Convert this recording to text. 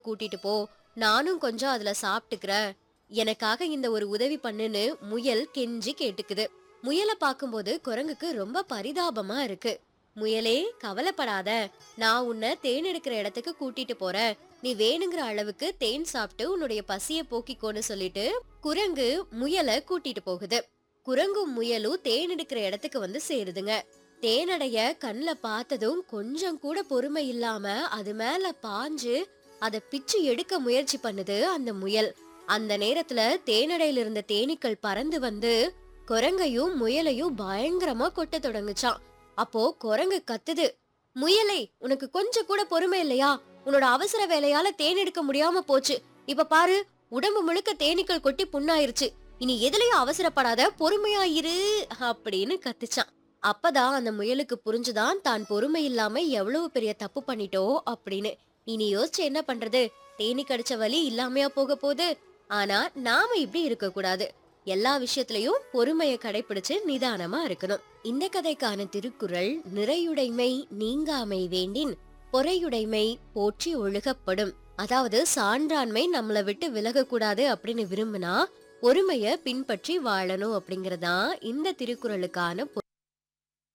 கூட்டிட்டு போ நானும் கொஞ்சம் அதுல சாப்பிட்டுக்கிறேன் எனக்காக இந்த ஒரு உதவி பண்ணுன்னு முயல் கெஞ்சி கேட்டுக்குது முயலை பார்க்கும்போது குரங்குக்கு ரொம்ப பரிதாபமா இருக்கு முயலே கவலைப்படாத நான் உன்னை தேன் எடுக்கிற இடத்துக்கு கூட்டிட்டு போறேன் நீ வேணுங்கிற அளவுக்கு தேன் சாப்பிட்டு உன்னுடைய பசிய போக்கிக்கோன்னு சொல்லிட்டு குரங்கு முயலை கூட்டிட்டு போகுது குரங்கும் முயலும் தேன் எடுக்கிற இடத்துக்கு வந்து சேருதுங்க தேனடைய கண்ணுல பார்த்ததும் கொஞ்சம் கூட பொறுமை இல்லாம அது மேல பாஞ்சு அத பிச்சு எடுக்க முயற்சி பண்ணுது அந்த முயல் அந்த நேரத்துல தேனடையில இருந்த தேனீக்கள் பறந்து வந்து குரங்கையும் முயலையும் பயங்கரமா கொட்ட தொடங்குச்சான் அப்போ குரங்கு கத்துது முயலை உனக்கு கொஞ்சம் கூட பொறுமை இல்லையா உன்னோட அவசர வேலையால தேன் எடுக்க முடியாம போச்சு இப்ப பாரு உடம்பு முழுக்க தேனீக்கள் கொட்டி புண்ணாயிருச்சு இனி எதுலயும் அவசரப்படாத பொறுமையா இரு அப்படின்னு கத்துச்சான் அப்பதான் அந்த முயலுக்கு புரிஞ்சுதான் தான் பொறுமை இல்லாம எவ்வளவு பெரிய தப்பு பண்ணிட்டோ அப்படின்னு இனி யோசிச்சு என்ன பண்றது தேனி கடிச்ச வலி இல்லாமையா போக போகுது ஆனா நாம இப்படி இருக்க கூடாது எல்லா விஷயத்திலயும் பொறுமையை கடைபிடிச்சு நிதானமா இருக்கணும் இந்த கதைக்கான திருக்குறள் நிறையுடைமை நீங்காமை வேண்டின் பொறையுடைமை போற்றி ஒழுகப்படும் அதாவது சான்றாண்மை நம்மளை விட்டு விலகக்கூடாது அப்படின்னு விரும்பினா பொறுமைய பின்பற்றி வாழணும் அப்படிங்கறதா இந்த திருக்குறளுக்கான